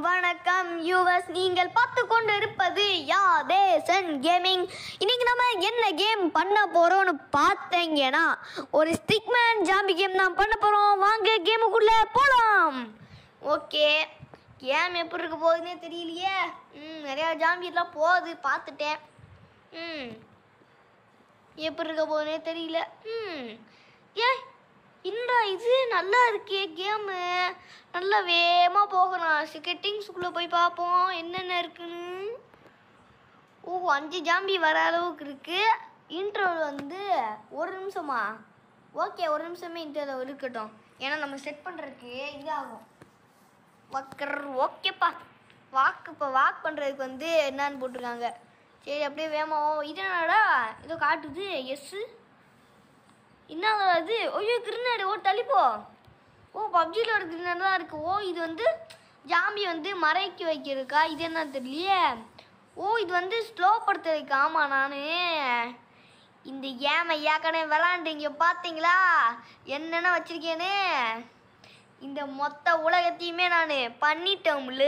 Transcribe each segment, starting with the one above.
வணக்கம் யூவர்ஸ் நீங்கள் பார்த்து கொண்டு இருப்பது யா தேசன் கேமிங் இன்னைக்கு நம்ம என்ன கேம் பண்ண போறோம்னு பார்த்தீங்கன்னா ஒரு ஸ்டிக்மேன் ஜாம்பி கேம் தான் பண்ண போறோம் வாங்க கேமுக்குள்ள போலாம் ஓகே கேம் எப்படி இருக்க போகுதுன்னே தெரியலையே ம் நிறையா ஜாம்பிலாம் போகுது பார்த்துட்டேன் ம் எப்படி இருக்க போகுதுன்னே தெரியல ம் ஏ என்னடா இது நல்லா இருக்கே கேமு நல்லா வேகமாக போகலாம் செட்டிங்ஸ்குள்ளே போய் பார்ப்போம் என்னென்ன இருக்குன்னு ஓ அஞ்சு ஜாம்பி வர அளவுக்கு இருக்கு இன்டர்வல் வந்து ஒரு நிமிஷமா ஓகே ஒரு நிமிஷமே இன்டர்வல் இருக்கட்டும் ஏன்னா நம்ம செட் பண்ணுறதுக்கு இதாகும் வக்கர் ஓகேப்பா வாக்கு இப்போ வாக் பண்ணுறதுக்கு வந்து என்னன்னு போட்டிருக்காங்க சரி அப்படியே வேகமாக இது என்னடா ஏதோ காட்டுது எஸ்ஸு என்னடா இது ஐயோ கிரினேடு ஓ தள்ளிப்போ ஓ பப்ஜியில் ஒரு கிரினேடு தான் இருக்குது ஓ இது வந்து ஜாம்பி வந்து மறைக்கி வைக்கிறதுக்கா இது என்ன தெரியலையே ஓ இது வந்து ஸ்லோ படுத்துறதுக்கு ஆமாம் நான் இந்த ஏமை ஏக்கனே விளாண்டுங்க பார்த்தீங்களா என்னென்ன வச்சிருக்கேனே இந்த மொத்த உலகத்தையுமே நான் பண்ணிட்டோம்ல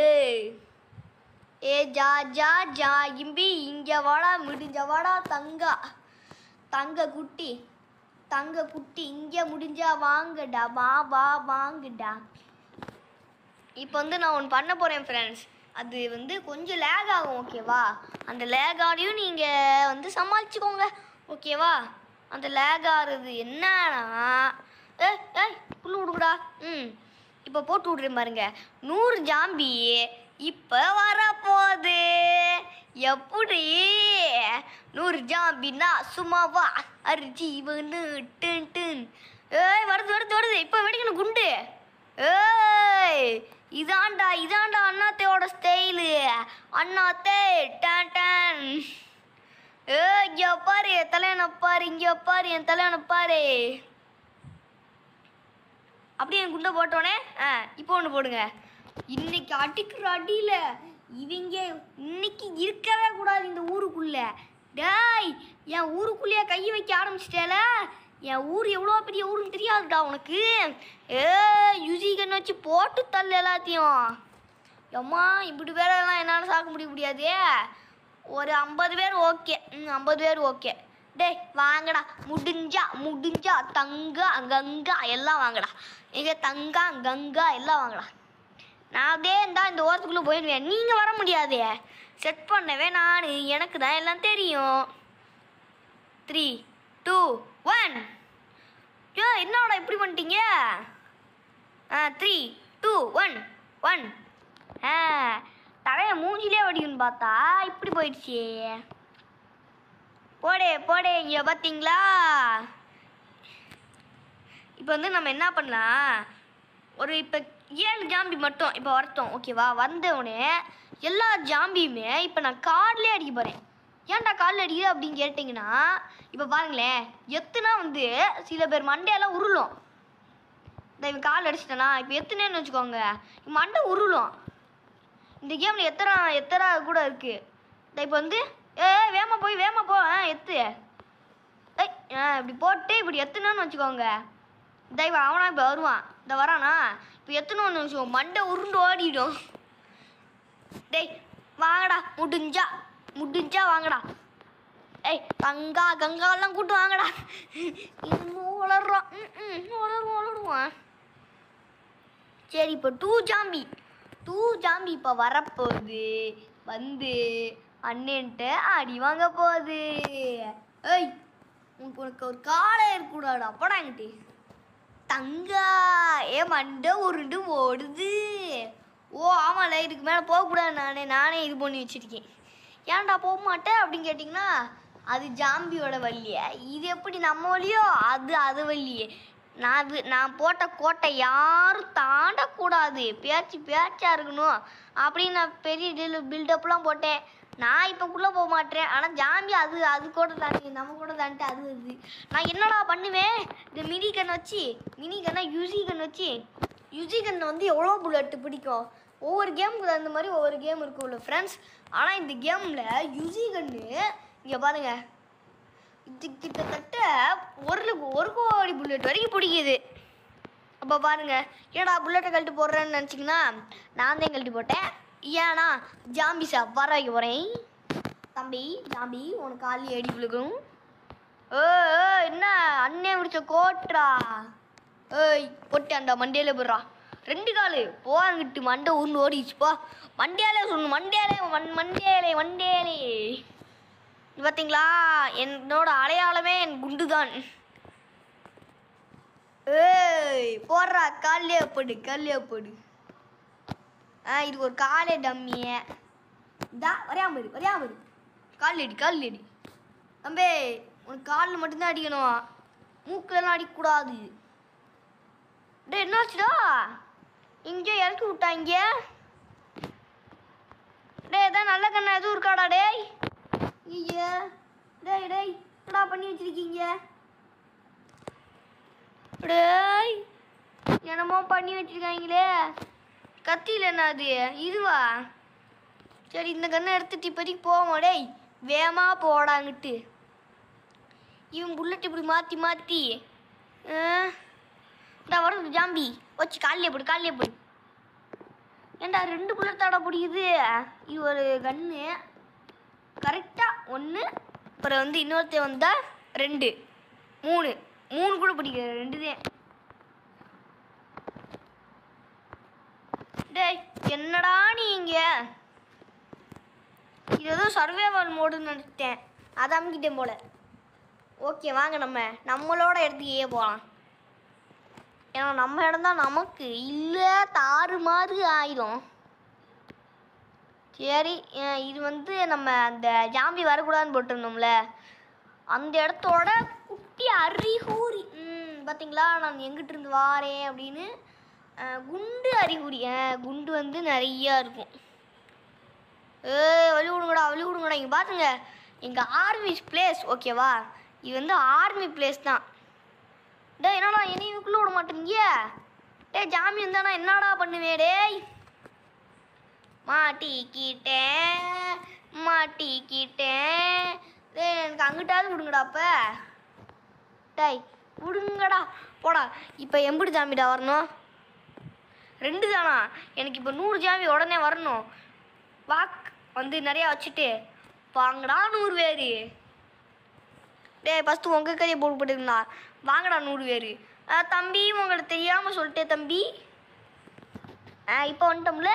ஏ ஜா ஜா ஜா இம்பி இங்க வாடா முடிஞ்ச வாடா தங்கா தங்க குட்டி தங்க குட்டி இங்க முடிஞ்சா வாங்கடா வா வா வாங்கடா இப்போ வந்து நான் ஒன்று பண்ண போகிறேன் ஃப்ரெண்ட்ஸ் அது வந்து கொஞ்சம் லேக் ஆகும் ஓகேவா அந்த லேக் ஆடியும் நீங்கள் வந்து சமாளிச்சுக்கோங்க ஓகேவா அந்த லேக் ஆகிறது என்னன்னா ஏ ஏய் புல்லு விடுங்கடா ம் இப்போ போட்டு விட்றேன் பாருங்க நூறு ஜாம்பி இப்போ வரப்போகுது எப்படி நூறு ஜாம்பின்னா சும்மாவா அரிஜி வந்து டின் டின் ஏய் வருது வருது வருது இப்போ வெடிக்கணும் குண்டு ஏய் இதாண்டா இதாண்டா அண்ணாத்தையோட ஸ்டைலு அண்ணாத்தே டான் டான் ஏய் இங்க பாரு என் தலையனை பாரு இங்க பாரு என் தலையனை பாரு அப்படியே என் குண்டை போட்டோன்னே ஆ இப்போ ஒன்று போடுங்க இன்னைக்கு அடிக்கிற அடியில் இவங்க இன்னைக்கு இருக்கவே கூடாது இந்த ஊருக்குள்ள டேய் என் ஊருக்குள்ளேயே கை வைக்க ஆரம்பிச்சிட்டேல என் ஊர் எவ்வளோ பெரிய ஊருன்னு தெரியாதுடா உனக்கு ஏ யுசிகன் வச்சு போட்டு தள்ளு எல்லாத்தையும் எம்மா இப்படி பேரெல்லாம் என்னால் சாக்க முடிய முடியாதே ஒரு ஐம்பது பேர் ஓகே ம் ஐம்பது பேர் ஓகே டேய் வாங்கடா முடிஞ்சா முடிஞ்சா தங்கா கங்கா எல்லாம் வாங்கடா இங்க தங்கா கங்கா எல்லாம் வாங்கடா நான் அப்படியே இருந்தா இந்த ஓரத்துக்குள்ளே போயிடுவேன் நீங்கள் வர முடியாதே செட் பண்ணவே நான் எனக்கு தான் எல்லாம் தெரியும் த்ரீ டூ ஒன் ஏ என்னடா இப்படி பண்ணிட்டீங்க ஆ த்ரீ டூ ஒன் ஒன் ஆ தலையை மூஞ்சிலே வடிக்குன்னு பார்த்தா இப்படி போயிடுச்சு போடே போடே இங்கே பார்த்தீங்களா இப்போ வந்து நம்ம என்ன பண்ணலாம் ஒரு இப்போ ஏழு ஜாம்பி மட்டும் இப்போ வரட்டும் ஓகேவா வந்தவுடனே எல்லா ஜாம்பியுமே இப்போ நான் கார்ட்லேயே அடிக்க போகிறேன் ஏன்டா காலில் அடிக்குது அப்படின்னு கேட்டிங்கன்னா இப்போ பாருங்களேன் எத்துனா வந்து சில பேர் மண்டையெல்லாம் உருளும் இந்த இவன் கால் அடிச்சிட்டனா இப்போ எத்துனேன்னு வச்சுக்கோங்க இவன் மண்டை உருளும் இந்த கேமில் எத்தனை எத்தனை கூட இருக்குது இந்த இப்போ வந்து ஏ வேமா போய் வேமா போ ஆ எத்து ஏய் ஆ இப்படி போட்டு இப்படி எத்தணும்னு வச்சுக்கோங்க தெய்வ அவனா இப்போ வருவான் இந்த வரானா இப்போ எத்தணும்னு வச்சுக்கோ மண்டை உருண்டு ஓடிடும் டேய் வாங்கடா முடிஞ்சா முடிஞ்சா வாங்கடா ஏய் கங்கா கங்காலாம் கூட்டு வாங்கடா இன்னும் வளர்றான் ம் ம் வளருவான் வளருவான் சரி இப்போ டூ ஜாம்பி டூ ஜாம்பி இப்போ வரப்போகுது வந்து அண்ணன்ட்டு அடி வாங்க போகுது ஏய் உனக்கு உனக்கு ஒரு காலை இருக்கக்கூடாது அப்படா என்கிட்ட தங்கா ஏ மண்டை உருண்டு ஓடுது ஓ ஆமாம்ல இதுக்கு மேலே போகக்கூடாது நானே நானே இது பண்ணி வச்சுருக்கேன் ஏன்டா போக மாட்டேன் அப்படின்னு கேட்டிங்கன்னா அது ஜாம்பியோட வழியே இது எப்படி நம்ம வழியோ அது அது வழியே நான் அது நான் போட்ட கோட்டை யாரும் தாண்டக்கூடாது பேச்சு பேச்சா இருக்கணும் அப்படின்னு நான் பெரிய டில் பில்டப்லாம் போட்டேன் நான் இப்போக்குள்ளே போக மாட்டேன் ஆனால் ஜாம்பி அது அது கூட தாண்டி நம்ம கூட தாண்டி அது வருது நான் என்னடா பண்ணுவேன் இந்த மினி கன் வச்சு மினி கன்னா யூசி கன் வச்சு யூசி கன் வந்து எவ்வளோ புல்லட்டு பிடிக்கும் ஒவ்வொரு கேமுக்கு தகுந்த மாதிரி ஒவ்வொரு கேம் இருக்கும்ல ஃப்ரெண்ட்ஸ் ஆனால் இந்த கேமில் யூசி கன்னு இங்கே பாருங்க இது கிட்டத்தட்ட ஒரு ஒரு கோடி புல்லட் வரைக்கும் பிடிக்குது அப்போ பாருங்க ஏடா புல்லட்டை கழட்டி போடுறேன்னு நினச்சிங்கன்னா நான் தான் கழட்டி போட்டேன் ஏன்னா ஜாம்பி சாப் வர வைக்க போகிறேன் தம்பி ஜாம்பி உனக்கு காலி அடி விழுகும் ஏ என்ன அண்ணே முடிச்ச கோட்ரா ஏய் பொட்டு அந்த மண்டையில போடுறா ரெண்டு காலு போங்கிட்டு மண்டை உருண்டு ஓடிச்சு போ மண்டையாலே சொல்லணும் மண்டையாலே மண் மண்டையாலே மண்டையாலே இது பார்த்தீங்களா என்னோட அடையாளமே என் குண்டு தான் ஏய் போடுறா காலிலே போடு காலிலே போடு ஆ இது ஒரு காலே டம்மிய தா வரையாம இரு வரையாம இரு கால் அடி கால் அடி தம்பி உனக்கு காலில் மட்டும்தான் அடிக்கணும் மூக்கிலலாம் அடிக்கக்கூடாது டேய் என்னாச்சுடா இங்கே இறக்கி விட்டாங்க டேய் ஏதாவது நல்ல கண்ணா எதுவும் இருக்காடா டேய் ஐயா டேய் டேய் என்னடா பண்ணி வச்சிருக்கீங்க டேய் என்னமோ பண்ணி வச்சிருக்காங்களே கத்தியில் என்ன அது இதுவா சரி இந்த கண்ணை எடுத்துட்டு இப்போதைக்கு போவோம் டேய் வேமா போடாங்கிட்டு இவன் புல்லட் இப்படி மாற்றி மாற்றி இந்த வரும் ஜாம்பி வச்சு காலிலே போடு காலிலே போடு ஏண்டா ரெண்டு புல்லட் தாடா பிடிக்குது இது ஒரு கன்று கரெக்டாக ஒன்று அப்புறம் வந்து இன்னொருத்தன் வந்தா ரெண்டு மூணு மூணு கூட பிடிக்குது ரெண்டு தான் டேய் என்னடா நீங்க இது ஏதோ சர்வேவல் மோடுன்னு நினைச்சிட்டேன் அதை அமுக்கிட்டேன் போல ஓகே வாங்க நம்ம நம்மளோட இடத்துக்கே போகலாம் ஏன்னா நம்ம இடம் தான் நமக்கு இல்லை தாறு மாதிரி ஆயிடும் சரி அஹ் இது வந்து நம்ம அந்த ஜாம்பி வரக்கூடாதுன்னு போட்டிருந்தோம்ல அந்த இடத்தோட குட்டி அறிகுறி ம் பார்த்தீங்களா நான் எங்கிட்டு இருந்து வாரேன் அப்படின்னு அஹ், குண்டு அறிகுறி அஹ், குண்டு வந்து நிறையா இருக்கும் ஏ வழி விடுங்கடா வழி விடுங்கடா இங்கே பார்த்துங்க எங்கள் ஆர்மி பிளேஸ் ஓகேவா இது வந்து ஆர்மி பிளேஸ் தான் டேய் என்னடா என்னையும் இதுக்குள்ள விட மாட்டேங்க டேய் ஜாமி இருந்தா நான் என்னடா பண்ணுவேன் டேய் மாட்டிக்கிட்டேன் மாட்டிக்கிட்டேன் டேய் எனக்கு அங்கிட்டாவது விடுங்கடா அப்ப டேய் விடுங்கடா போடா இப்போ எம்பிடி ஜாமிடா வரணும் ரெண்டு தானா எனக்கு இப்போ நூறு ஜாமி உடனே வரணும் வாக் வந்து நிறையா வச்சுட்டு வாங்கடா நூறு பேர் டேய் ஃபஸ்ட்டு உங்கள் கதையை போட்டு போட்டுருந்தா வாங்கடா நூறு பேர் தம்பி உங்களுக்கு தெரியாமல் சொல்லிட்டே தம்பி ஆ இப்போ வந்துட்டோம்ல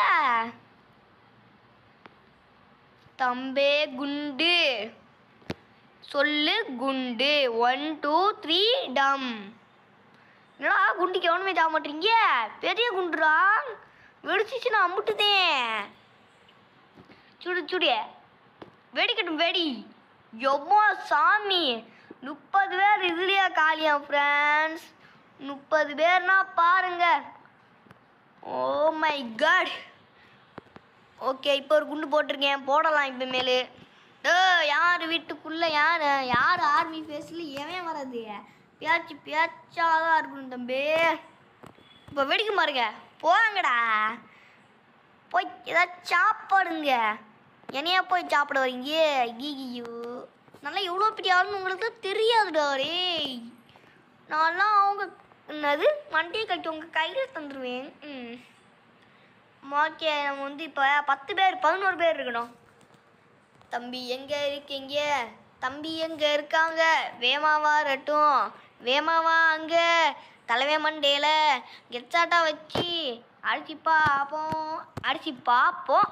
தம்பே குண்டு சொல்லு குண்டு ஒன் டூ த்ரீ டம் என்னடா குண்டுக்கு எவனுமே சாக மாட்டீங்க பெரிய குண்டுடா வெடிச்சிச்சு நான் அம்புட்டுதேன் சுடு சுடு வெடிக்கட்டும் வெடி எவ்வளோ சாமி முப்பது பேர் இதுலையா காலியா ஃப்ரெண்ட்ஸ் முப்பது பேர்னா பாருங்க ஓ மை காட் ஓகே இப்போ ஒரு குண்டு போட்டிருக்கேன் போடலாம் இப்போ மேலே ஏ யார் வீட்டுக்குள்ள யார் யார் ஆர்மி ஃபேஸில் எவன் வராது பேச்சு பேச்சாக தான் இருக்கணும் தம்பி இப்போ வெடிக்க பாருங்க போங்கடா போய் ஏதாச்சும் சாப்பாடுங்க என்னையா போய் சாப்பிட வரீங்க ஐயோ நல்லா எவ்வளோ பெரிய ஆளுன்னு உங்களுக்கு தெரியாதுடா ரேய் நான்லாம் அவங்க என்னது மண்டையை கட்டி உங்கள் கையில் தந்துடுவேன் ம் ஓகே நம்ம வந்து இப்போ பத்து பேர் பதினோரு பேர் இருக்கணும் தம்பி எங்கே இருக்கீங்க தம்பி எங்கே இருக்காங்க வேமாவா ரட்டும் வேமாவா அங்கே தலைவே மண்டையில் கெச்சாட்டா வச்சு அடிச்சு பார்ப்போம் அடிச்சு பார்ப்போம்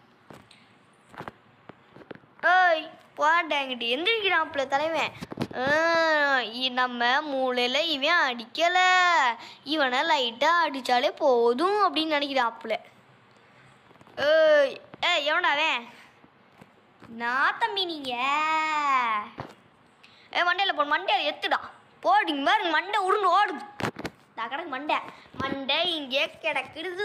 ஏய் போடாங்கிட்டு எந்திரிக்கிறான்ப்புல தலைவன் ஆ, இ- நம்ம மூளையில் இவன் அடிக்கலை இவனை லைட்டாக அடித்தாலே போதும் அப்படின்னு நினைக்கிறாப்புல ஏய் ஏய் எவன்டா அவன் நான் தம்பி நீங்க ஏ மண்டையில் போ மண்டையில் எத்துடா போடுங்க பாருங்க மண்டை உருண்டு ஓடுது நான் கிடக்கு மண்டை மண்டை இங்கே கிடக்குது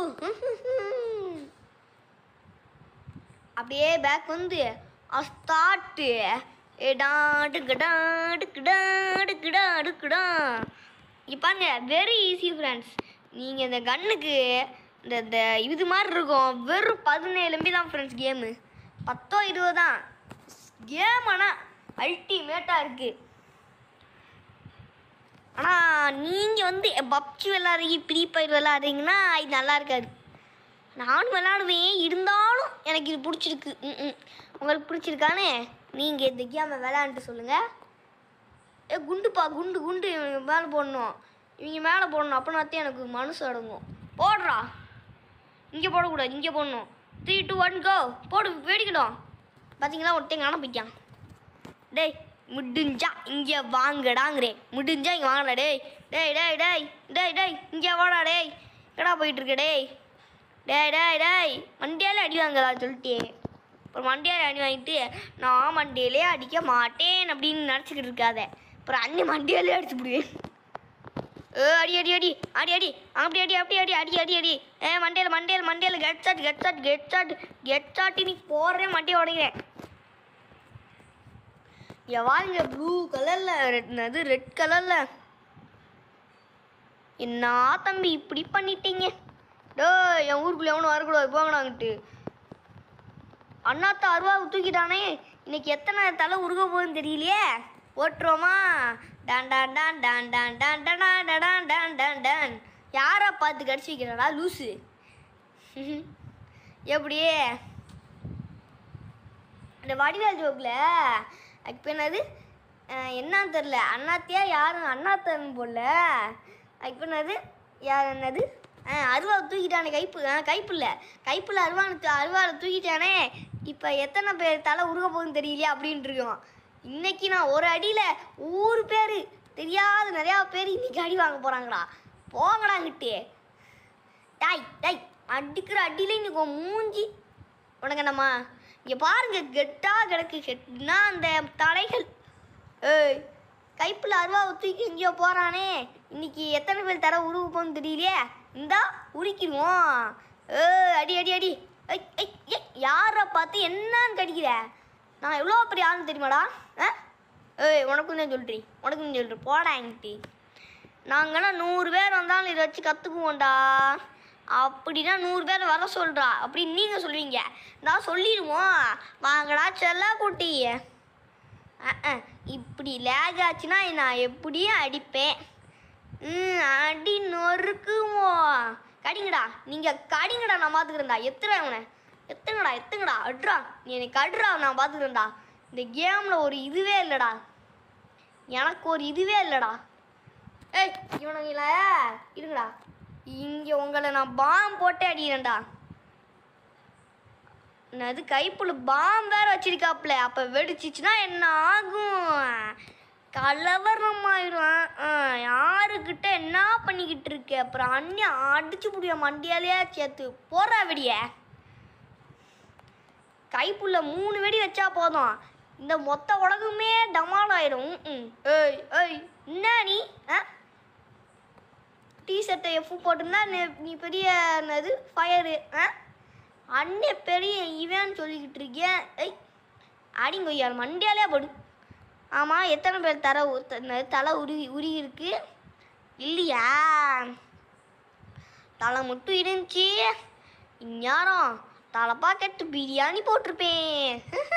அப்படியே பேக் வந்து ஸ்டார்ட்டு டாடு கிடாடு கிடாடு கிடாடு கிடா இங்கே பாருங்க வெரி ஈஸி ஃப்ரெண்ட்ஸ் நீங்கள் இந்த கன்னுக்கு இந்த இந்த இது மாதிரி இருக்கும் வெறும் பதினேழு எம்பி தான் ஃப்ரெண்ட்ஸ் கேமு பத்தோ இருபது தான் கேம் ஆனால் அல்டிமேட்டாக இருக்குது ஆனால் நீங்கள் வந்து பப்ஜி விளாட்றீங்க ஃப்ரீ ஃபயர் விளாட்றீங்கன்னா இது நல்லா இருக்காது நானும் விளாடுவேன் இருந்தாலும் எனக்கு இது பிடிச்சிருக்கு ம் ம். உங்களுக்கு பிடிச்சிருக்கானே நீங்கள் இந்த கேமை விளாண்டுட்டு சொல்லுங்கள் ஏ குண்டுப்பா குண்டு குண்டு இவங்க மேலே போடணும் இவங்க மேலே போடணும் அப்போனா தான் எனக்கு மனசு அடங்கும் போடுறா இங்கே போடக்கூடாது இங்கே போடணும் த்ரீ டூ ஒன் கோ போடு வெடிக்கணும் பார்த்தீங்களா ஒருத்தன் காண போய்க்கான் டேய் முடிஞ்சா இங்கே வாங்கடாங்கிறேன் முடிஞ்சா இங்கே வாங்கடா டேய் டேய் டேய் டேய் டேய் டேய் இங்கே வாடா டேய் எங்கடா போயிட்டு இருக்க டேய் டேய் டேய் டேய் மண்டியாலே அடி வாங்கடா சொல்லிட்டேன் அப்புறம் மண்டியாலே அடி வாங்கிட்டு நான் மண்டியிலே அடிக்க மாட்டேன் அப்படின்னு நினச்சிக்கிட்டு இருக்காத அப்புறம் அண்ணி மண்டியாலே அடிச்சு விடுவேன் ஏ அடி அடி அடி அடி அடி அப்படி அடி அப்படி அடி அடி அடி அடி ஏ மண்டையில் மண்டையில் மண்டையில் headshot headshot headshot headshot நீ போடுறேன் மண்டையை உடைக்கிறேன் என் வாங்க ப்ளூ கலரில் ரெட் அது ரெட் கலரில் என்ன தம்பி இப்படி பண்ணிட்டீங்க டோ என் ஊருக்குள்ள எவனும் வரக்கூடாது போங்கடாங்கிட்டு அண்ணாத்த அருவாவை தூக்கிட்டானே இன்னைக்கு எத்தனை தலை உருக போகுதுன்னு தெரியலையே ஓட்டுறோமா டான் டான் டான் டான் டான் டான் டான் டான் டான் டான் டான் டான் யாரை பார்த்து கடிச்சு வைக்கிறடா லூசு எப்படியே இந்த வடிவேல் ஜோக்கில் இப்போ என்னது அஹ் என்னன்னு தெரில அண்ணாத்தியா யாரும் அண்ணாத்தன் போடல இப்போ என்னது யார் என்னது அஹ் அருவாவை தூக்கிட்டானே கைப்பு ஆ கைப்பு இல்லை கைப்பில் அருவானு அருவாவை தூக்கிட்டானே இப்போ எத்தனை பேர் தலை உருக போகுதுன்னு தெரியலையா அப்படின்ட்டு இருக்கோம் இன்னைக்கு நான் ஒரு அடியில் ஊர் பேர் தெரியாத நிறையா பேர் இன்னைக்கு அடி வாங்க போகிறாங்கடா போங்கடாங்கிட்டே டாய் டாய் அடிக்கிற அடியில் இன்னைக்கு உன் மூஞ்சி உனக்கு நம்ம இங்கே பாருங்க கெட்டா கிடக்கு கெட்டுனா அந்த தலைகள் ஏய் கைப்பில் அருவாவை தூக்கி எங்கேயோ போகிறானே இன்னைக்கு எத்தனை பேர் தர உருவ போன்னு தெரியலையே இந்தா உரிக்கிடுவோம் ஏ அடி அடி அடி ஐ ஐ ஐ யாரை பார்த்து என்னன்னு கடிக்கிற நான் எவ்வளோ பெரிய ஆள் தெரியுமாடா ஆ ஏய் உனக்கும் தான் சொல்றி உனக்கும் சொல்றி போடா என்கிட்ட நாங்களாம் நூறு பேர் வந்தாலும் இதை வச்சு கற்றுக்குவோம்டா அப்படின்னா நூறு பேர் வர சொல்கிறா அப்படின்னு நீங்கள் சொல்லுவீங்க நான் சொல்லிடுவோம் வாங்கடா செல்லா குட்டி அஹ், அஹ், இப்படி லேக் ஆச்சுன்னா நான் எப்படியும் அடிப்பேன் ம் அடி நொறுக்குவோம் கடிங்கடா நீங்கள் கடிங்கடா நான் பார்த்துக்கிறேன்டா எத்துறேன் அவனை எத்துங்கடா எத்துங்கடா அட்ரா நீ எனக்கு அடுறா நான் பார்த்துக்கிறேன்டா இந்த கேமில் ஒரு இதுவே இல்லைடா எனக்கு ஒரு இதுவே இல்லைடா ஏய் இவனுங்கள இருங்கடா இங்கே உங்களை நான் பாம் போட்டே அடிக்கிறேன்டா அது கைப்புள்ள பாம் வேற வச்சிருக்காப்புல அப்போ வெடிச்சிச்சுன்னா என்ன ஆகும் கலவரம் ஆயிரும் யாருக்கிட்ட என்ன பண்ணிக்கிட்டு இருக்க அப்புறம் அண்ணி அடிச்சு புடிய மண்டியாலேயே சேர்த்து போறா வெடிய கைப்புள்ள மூணு வெடி வச்சா போதும் இந்த மொத்த உலகமே டமால் ஆயிரும் ம், ஏய் ஏய் என்ன நீ ஆ டிஷர்ட்டை எஃப் போட்டிருந்தா நீ- நீ பெரிய என்னது ஃபயரு ஆ அண்ணே பெரிய இவன் சொல்லிக்கிட்டு இருக்கேன் ஐய் அடிங்கொய்யார் மண்டியாலே படு ஆமாம் எத்தனை பேர் தர உ- த- என்னது, தலை உருவி உருகி இருக்கு இல்லையா தலை மட்டும் இருந்துச்சு இந்நேரம் தலை பாக்கெட்டு பிரியாணி போட்டிருப்பேன்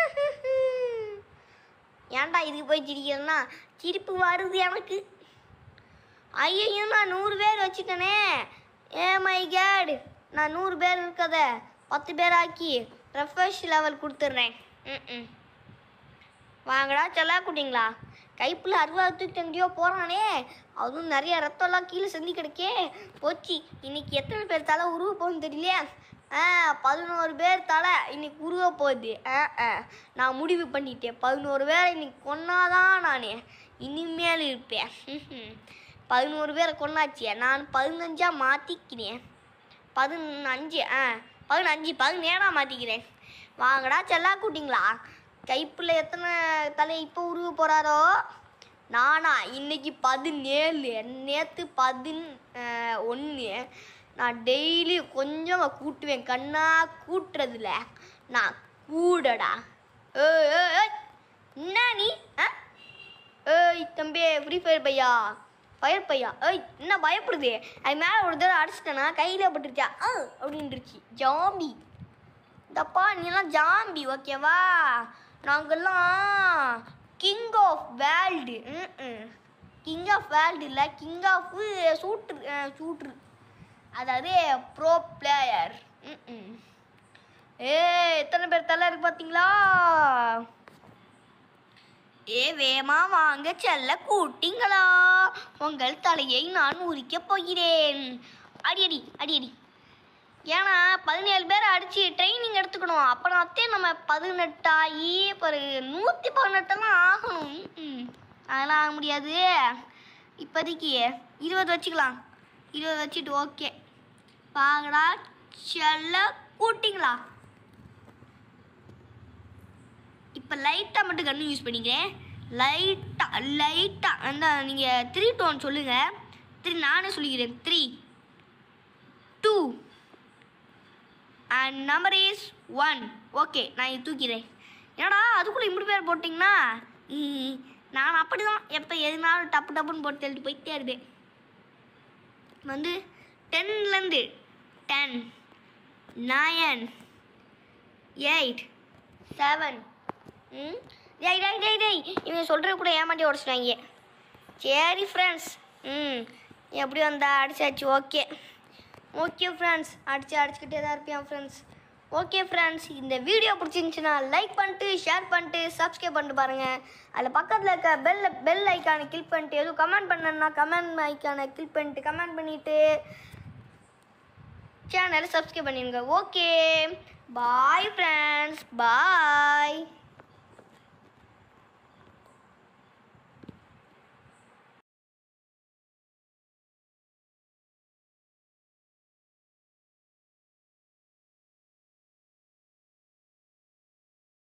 ஏன்டா இதுக்கு போய் சிரிக்கிறேன்னா சிரிப்பு வருது எனக்கு ஐயோ நான் நூறு பேர் வச்சுட்டேனே ஏ மை கேட் நான் நூறு பேர் இருக்கத பத்து பேர் ஆக்கி ரெஃப்ரெஷ் லெவல் கொடுத்துட்றேன் ம் வாங்கடா செல்லா குட்டிங்களா கைப்பில் அறுபது தூக்கிட்டு எங்கேயோ போகிறானே அதுவும் நிறைய ரத்தம்லாம் கீழே செஞ்சு கிடக்கே போச்சு இன்னைக்கு எத்தனை பேர் தலை உருவ போகுதுன்னு தெரியலையா ஆ பதினோரு பேர் தலை இன்னைக்கு உருவ போகுது ஆ ஆ நான் முடிவு பண்ணிட்டேன் பதினோரு பேரை இன்னைக்கு கொன்னாதான் நான் இனிமேல் இருப்பேன் பதினோரு பேரை கொன்னாச்சியா நான் பதினஞ்சாக மாற்றிக்கிறேன் பதினஞ்சு ஆ பதினஞ்சு பதினேழாக மாற்றிக்கிறேன் வாங்கடா செல்லா கூட்டிங்களா கைப்பில் எத்தனை தலை இப்போ உருவ போகிறாரோ நானா இன்னைக்கு பதினேழு நேற்று பதின் ஒன்று நான் டெய்லி கொஞ்சம் கூட்டுவேன் கண்ணா கூட்டுறதுல நான் கூடடா ஏய் ஏய், ஏய் என்ன நீ ஆ ஏய் தம்பி ஃப்ரீ ஃபயர் பையா ஃபயர் பையா ஏய் என்ன பயப்படுது அது மேலே ஒரு தடவை அடிச்சிட்டேனா கையில் பட்டுருச்சா ஆ அப்படின்ருச்சு ஜாம்பி தப்பா நீலாம் ஜாம்பி ஓகேவா நாங்கெல்லாம் king of world king of world இல்லை கிங் ஆஃப் சூட்ரு சூட்ரு அதாவது ப்ரோ பிளேயர் ஏ எத்தனை பேர் தலை இருக்கு பார்த்தீங்களா ஏ வேமா வாங்க செல்ல கூட்டிங்களா உங்கள் தலையை நான் உரிக்கப் போகிறேன் அடியடி அடியடி ஏன்னா பதினேழு பேர் அடிச்சு ட்ரைனிங் எடுத்துக்கணும் அப்போனாத்தே நம்ம பதினெட்டாகி பிறகு நூற்றி பதினெட்டெல்லாம் ஆகணும் ம், அதெல்லாம் ஆக முடியாது இப்போதைக்கு இருபது வச்சுக்கலாம் இருபது வச்சுட்டு ஓகே வாங்கடா செல்ல கூட்டிங்களா இப்போ லைட்டாக மட்டும் கண்ணு யூஸ் பண்ணிக்கிறேன் லைட்டாக லைட்டாக அந்த நீங்கள் த்ரீ டோன் சொல்லுங்கள் த்ரீ நானே சொல்லிக்கிறேன் three two and number is one okay நான் இது தூக்கிறேன் என்னடா அதுக்குள்ளே இப்படி பேர் போட்டிங்கன்னா ம், நான் அப்படி தான் எப்போ எதுனாலும் டப்பு டப்புன்னு போட்டு தள்ளிட்டு போயிட்டே இருப்பேன் வந்து டென்லேருந்து டென் நயன் எயிட் செவன் ம் டேய் டேய் டேய் டேய் இவன் சொல்கிறது கூட ஏமாட்டி உடச்சிட்டாங்க சரி ஃப்ரெண்ட்ஸ் ம் எப்படி வந்தா அடிச்சாச்சு ஓகே ஓகே ஃப்ரெண்ட்ஸ் அடிச்சு அடிச்சுக்கிட்டே தான் இருப்பேன் ஃப்ரெண்ட்ஸ் ஓகே ஃப்ரெண்ட்ஸ் இந்த வீடியோ பிடிச்சிருந்துச்சுன்னா லைக் பண்ணிட்டு ஷேர் பண்ணிட்டு சப்ஸ்கிரைப் பண்ணிட்டு பாருங்கள் அதில் பக்கத்தில் இருக்க பெல் பெல் ஐக்கானை கிளிக் பண்ணிட்டு எதுவும் கமெண்ட் பண்ணணும்னா கமெண்ட் ஐக்கானை கிளிக் பண்ணிட்டு கமெண்ட் பண்ணிவிட்டு சேனலை சப்ஸ்கிரைப் பண்ணிடுங்க ஓகே பாய் ஃப்ரெண்ட்ஸ் பாய்